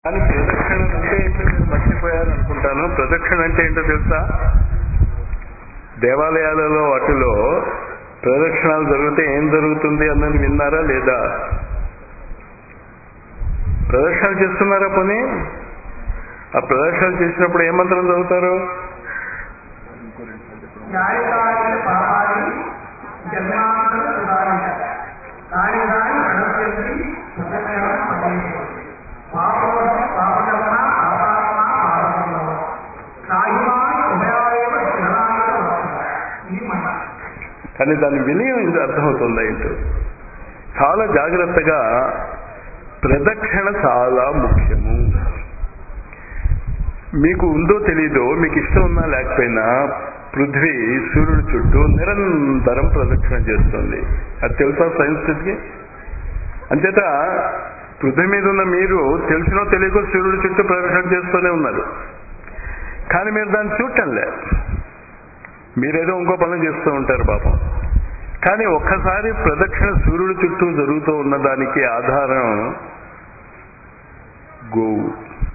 కానీ ప్రదక్షిణ అంటే ఏంటో మీరు మర్చిపోయారు అనుకుంటాను ప్రదక్షిణ అంటే ఏంటో తెలుసా దేవాలయాలలో వాటిలో ప్రదక్షిణాలు జరిగితే ఏం జరుగుతుంది అన్నది విన్నారా లేదా ప్రదక్షిణలు చేస్తున్నారా పోనీ ఆ ప్రదక్షిణలు చేసినప్పుడు ఏ మంత్రం చదువుతారు న్యాయకార్య పాపాన్ని జన్మాంతర సుధారించ దాని దాని ప్రణశ్యంతి ప్రదక్షిణం పఠేది పాపోహం పాపకర్మ పాపాత్మ పాపకర్మ సాహిమాని ఉభయాయేవ శరణాయ ఇది మన కానీ దాని వినయం ఇది అర్థమవుతుందా ఏంటో చాలా జాగ్రత్తగా ప్రదక్షిణ చాలా ముఖ్యము మీకు ఉందో తెలీదో మీకు ఇష్టం ఉన్నా లేకపోయినా పృథ్వీ సూర్యుడి చుట్టూ నిరంతరం ప్రదక్షిణ చేస్తుంది అది తెలుసా సైన్స్కి అంచేత పృథ్వీ మీద ఉన్న మీరు తెలిసినో తెలియకో సూర్యుడి చుట్టూ ప్రదక్షిణ చేస్తూనే ఉన్నారు కానీ మీరు దాన్ని చూడటంలే మీరేదో ఇంకో పనులు చేస్తూ ఉంటారు పాపం కానీ ఒక్కసారి ప్రదక్షిణ సూర్యుడి చుట్టూ జరుగుతూ ఉన్నదానికి ఆధారం గోవు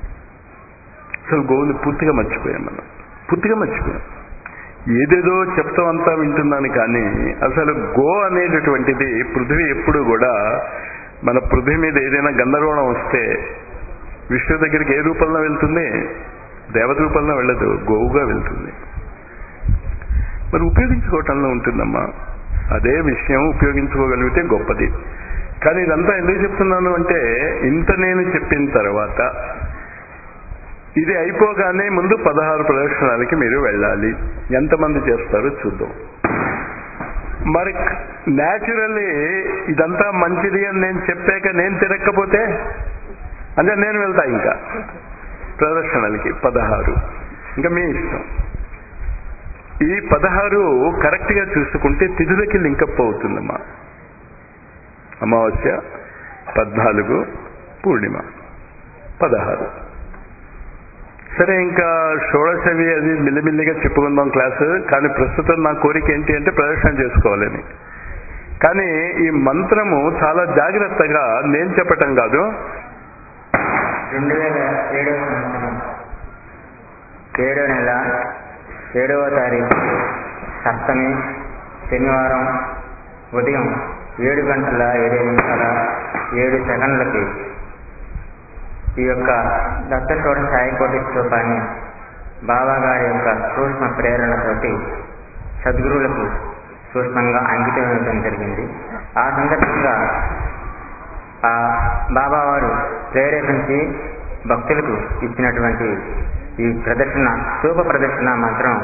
అసలు గోవుని పూర్తిగా మర్చిపోయాం మనం పూర్తిగా మర్చిపోయాం ఏదేదో చెప్తాం అంతా వింటున్నాను కానీ అసలు గో అనేటటువంటిది పృథ్వీ ఎప్పుడు కూడా మన పృథ్వీ మీద ఏదైనా గందరగోళం వస్తే విష్ణు దగ్గరికి ఏ రూపంలో వెళ్తుంది దేవత రూపంలో వెళ్ళదు గోవుగా వెళ్తుంది మరి ఉపయోగించుకోవటంలో ఉంటుందమ్మా అదే విషయం ఉపయోగించుకోగలిగితే గొప్పది కానీ ఇదంతా ఎందుకు చెప్తున్నాను అంటే ఇంత నేను చెప్పిన తర్వాత ఇది అయిపోగానే ముందు పదహారు ప్రదక్షిణాలకి మీరు వెళ్ళాలి ఎంతమంది చేస్తారో చూద్దాం మరి న్యాచురల్లీ ఇదంతా మంచిది అని నేను చెప్పాక నేను తిరగకపోతే అంటే నేను వెళ్తా ఇంకా ప్రదక్షిణలకి పదహారు ఇంకా మీ ఇష్టం ఈ పదహారు కరెక్ట్ గా చూసుకుంటే తిథులకి లింకప్ అవుతుందమ్మా అమావాస్య పద్నాలుగు పూర్ణిమ పదహారు సరే ఇంకా షోడశవి అది మిల్లిమిల్లిగా చెప్పుకుందాం క్లాసు కానీ ప్రస్తుతం నా కోరిక ఏంటి అంటే ప్రదర్శన చేసుకోవాలని కానీ ఈ మంత్రము చాలా జాగ్రత్తగా నేను చెప్పటం కాదు రెండు వేల ఏడవ సంవత్సరం ఏడో నెల ఏడవ తారీఖు సప్తమి శనివారం ఉదయం ఏడు గంటల ఏడు నిమిషాల ఏడు సెకండ్లకి ఈ యొక్క దత్త షోడశ సాయికోటి స్తూపాన్ని బాబా గారి యొక్క సూక్ష్మ ప్రేరణతోటి సద్గురువులకు సూక్ష్మంగా అంకితం ఇవ్వడం జరిగింది ఆ సందర్భంగా ఆ బాబా వారు ప్రేరేపించి భక్తులకు ఇచ్చినటువంటి ఈ ప్రదర్శన స్తూప ప్రదర్శన మంత్రం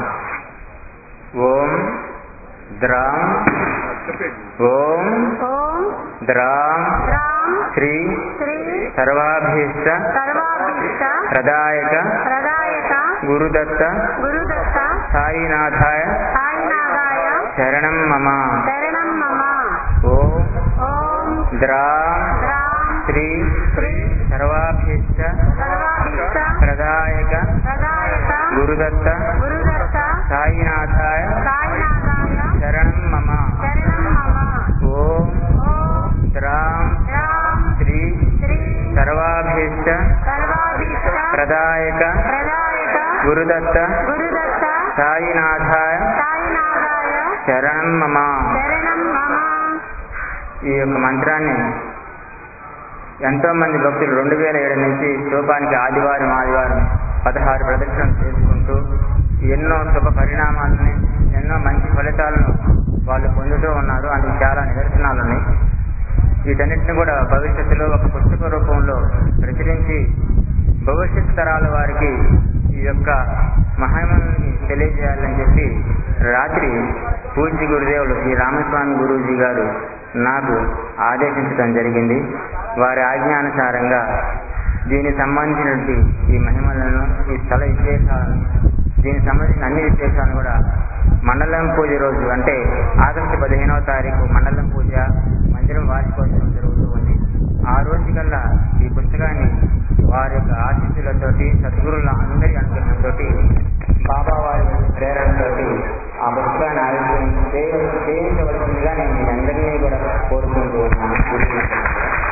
ఓం ద్రాం ఓం ఓం ద్రాం రామ్ శ్రీ శ్రీ సర్వాభీష్ట సర్వాభీష్ట ప్రదాయక ప్రదాయక గురుదత్త గురుదత్త సాయినాథాయ సాయినాథాయ శరణం మమ శరణం మమ ఓం ఓం ద్రాం రామ్ శ్రీ శ్రీ సర్వాభీష్ట సర్వాభీష్ట ప్రదాయక ప్రదాయక గురుదత్త గురుదత్త సాయినాథాయ సాయినాథాయ శరణం మమ శరణం మమ ఓం ఓం ద్రాం రామ్ శ్రీ శ్రీ సర్వాభీష్ట సర్వాభీష్ట ప్రదాయక ప్రదాయక గురుదత్త గురుదత్త సాయినాథాయ సాయినాథాయ శరణం మమ శరణం మమ ఈ యొక్క మంత్రాన్ని ఎంతో మంది భక్తులు రెండు వేల ఏడు నుంచి స్తూపానికి ఆదివారం ఆదివారం పదహారు ప్రదక్షిణలు చేసుకుంటూ ఎన్నో శుభ పరిణామాలని ఎన్నో మంచి ఫలితాలను వాళ్ళు పొందుతూ ఉన్నారు అందుకు చాలా నిదర్శనాలు ఉన్నాయి వీటన్నిటిని కూడా భవిష్యత్తులో ఒక పుస్తక రూపంలో ప్రచురించి భవిష్యత్ తరాల వారికి ఈ యొక్క మహిమల్ని తెలియజేయాలని చెప్పి రాత్రి పూజ్య గురుదేవులు శ్రీ రామస్వామి గురూజీ గారు నాకు ఆదేశించడం జరిగింది వారి ఆజ్ఞానుసారంగా దీనికి సంబంధించినటువంటి ఈ మహిమలను ఈ స్థల విశేషాలను దీనికి సంబంధించిన అన్ని విశేషాలను కూడా మండలం పూజ రోజు అంటే ఆగస్టు పదిహేనవ తారీఖు మండలం పూజ మందిరం వార్షికోత్సవం జరుగుతూ ఉంది ఆ రోజు కల్లా ఈ పుస్తకాన్ని వారి యొక్క ఆశీస్సులతోటి సద్గురుల అందరి అనుగ్రహంతో బాబా వారి ప్రేరణతోటి ఆ పుస్తకాన్ని ఆవిష్కరించి చేయించవలసిందిగా నేను మీ అందరినీ కూడా కోరుకుంటూ ఉన్నాను